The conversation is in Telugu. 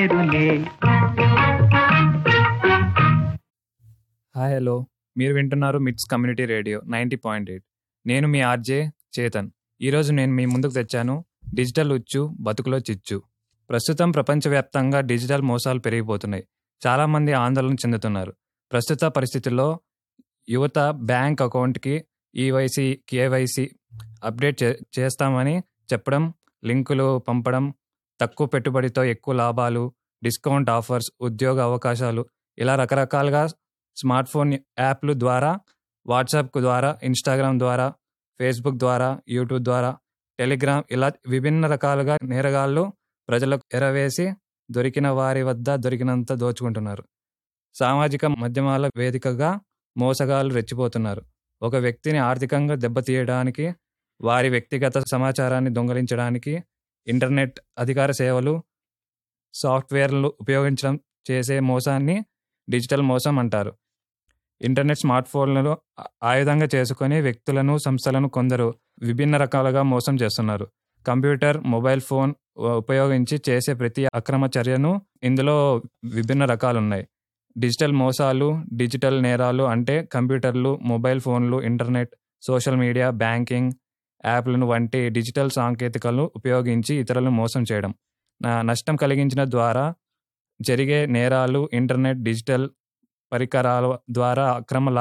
హాయ్ హలో మీరు వింటున్నారు MITS community radio ninety point eight నేను మీ ఆర్జే చేతన్ ఈరోజు నేను మీ ముందుకు తెచ్చాను డిజిటల్ ఉచ్చు బతుకులో చిచ్చు ప్రస్తుతం ప్రపంచవ్యాప్తంగా డిజిటల్ మోసాలు పెరిగిపోతున్నాయి చాలామంది ఆందోళన చెందుతున్నారు ప్రస్తుత పరిస్థితుల్లో యువత బ్యాంక్ అకౌంట్కి ఈవైసీ కేవైసీ అప్డేట్ చే చేస్తామని చెప్పడం లింకులు పంపడం తక్కువ పెట్టుబడితో ఎక్కువ లాభాలు డిస్కౌంట్ ఆఫర్స్ ఉద్యోగ అవకాశాలు ఇలా రకరకాలుగా స్మార్ట్ ఫోన్ యాప్లు ద్వారా వాట్సాప్ ద్వారా ఇన్స్టాగ్రామ్ ద్వారా ఫేస్బుక్ ద్వారా యూట్యూబ్ ద్వారా టెలిగ్రామ్ ఇలా విభిన్న రకాలుగా నేరగాళ్ళు ప్రజలకు ఎరవేసి దొరికిన వారి వద్ద దొరికినంత దోచుకుంటున్నారు సామాజిక మాధ్యమాల వేదికగా మోసగాళ్ళు రెచ్చిపోతున్నారు ఒక వ్యక్తిని ఆర్థికంగా దెబ్బతీయడానికి వారి వ్యక్తిగత సమాచారాన్ని దొంగలించడానికి ఇంటర్నెట్ అధికార సేవలు సాఫ్ట్వేర్లు ఉపయోగించడం చేసే మోసాన్ని డిజిటల్ మోసం అంటారు ఇంటర్నెట్ స్మార్ట్ ఫోన్లను ఆ- ఆయుధంగా చేసుకొని వ్యక్తులను సంస్థలను కొందరు విభిన్న రకాలుగా మోసం చేస్తున్నారు కంప్యూటర్ మొబైల్ ఫోన్ ఉ- ఉపయోగించి చేసే ప్రతి అక్రమ చర్యను ఇందులో విభిన్న రకాలు ఉన్నాయి డిజిటల్ మోసాలు డిజిటల్ నేరాలు అంటే కంప్యూటర్లు మొబైల్ ఫోన్లు ఇంటర్నెట్ సోషల్ మీడియా బ్యాంకింగ్ యాప్లను వంటి డిజిటల్ సాంకేతికలను ఉపయోగించి ఇతరులను మోసం చేయడం నా- నష్టం కలిగించిన ద్వారా జరిగే నేరాలు ఇంటర్నెట్ డిజిటల్ పరికరాల ద్వారా అక్రమ